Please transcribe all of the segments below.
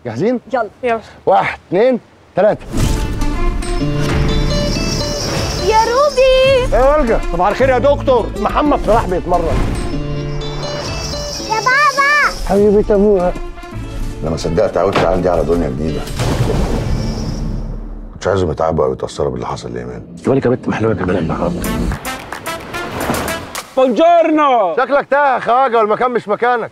جاهزين يلا يلا واحد اثنين ثلاثه يا روبي ايه والجا صباح الخير يا دكتور محمد صلاح بيتمرن يا بابا حبيبه ابوها لما صدقت عودت عندي على دنيا جديده كنتش عايزهم يتعبوا او يتاثروا باللي حصل لايمان بالك يا بنت محلوه كمان النهارده بونجورنو شكلك تاه يا خواجه والمكان مش مكانك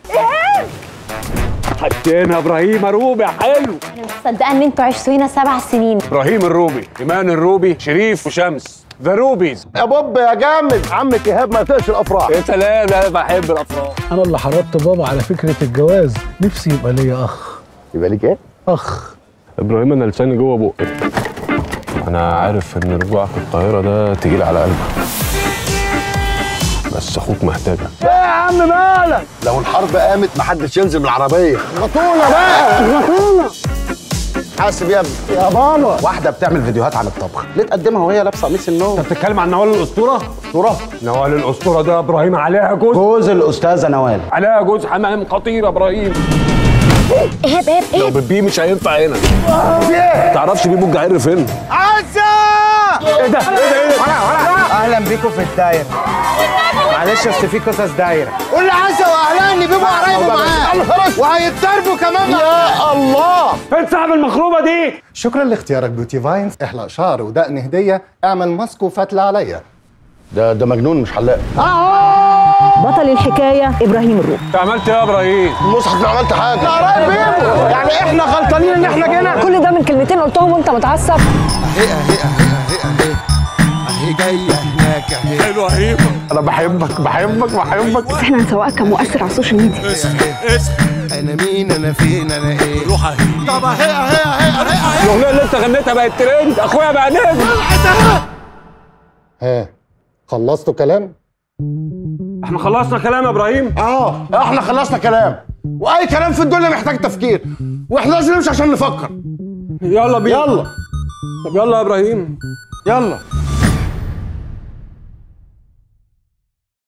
حطينا ابراهيم روبي حلو انا مش مصدقه ان انتوا عشتوا هنا سبع سنين ابراهيم الروبي ايمان الروبي شريف وشمس ذا روبيز يا بوب يا جامد عمك ايهاب ما يطيقش الافراح يا سلام انا بحب الافراح انا اللي حرضت بابا على فكره الجواز نفسي يبقى ليا اخ يبقى ليك ايه؟ اخ ابراهيم انا لساني جوه بقي انا عارف ان رجوعك القاهره ده تقيل على قلبك بس اخوك محتاجك ايه يا عم مالك؟ لو الحرب قامت محدش ينزل من العربيه غطونا بقى غطونا حاسب يا ابني يا بابا واحده بتعمل فيديوهات عن الطبخ ليه تقدمها وهي لابسه قميص النوم بتتكلم عن نوال الاسطوره اسطوره نوال الاسطوره ده ابراهيم عليها جوز جوز الاستاذه نوال عليها جوز حمام خطير ابراهيم ايهاب ايهاب لو ايهاب بيبي مش هينفع هنا تعرفش بيبو الجعير فين اهلا بيكم في الدايره معلش اصل في قصص دايره قول لي عسى واهلها ان بيبقوا قرايبه معاه وهيتضربوا كمان يا الله فين صاحب المخروبه دي شكرا لاختيارك بيوتي فاينز احلق شعر ودقن هديه اعمل ماسك وفتله عليا ده ده مجنون مش حلاق بطل الحكايه ابراهيم الروبي انت عملت ايه يا ابراهيم المصحف ما عملت حاجه قرايب بيبقوا يعني احنا غلطانين ان احنا جينا كل ده من كلمتين قلتهم وانت متعصب حلو رهيب انا بحبك بحبك بحبك احنا هنسوقك كمؤثر على السوشيال ميديا انا مين انا فين انا ايه الاغنيه اللي انت غنيتها بقت ترند اخويا بقى نجم ها خلصتوا كلام احنا خلصنا كلام يا ابراهيم اه احنا خلصنا كلام واي كلام في الدنيا محتاج تفكير واحنا لازم نمشي عشان نفكر يلا بينا يلا طب يلا يا ابراهيم يلا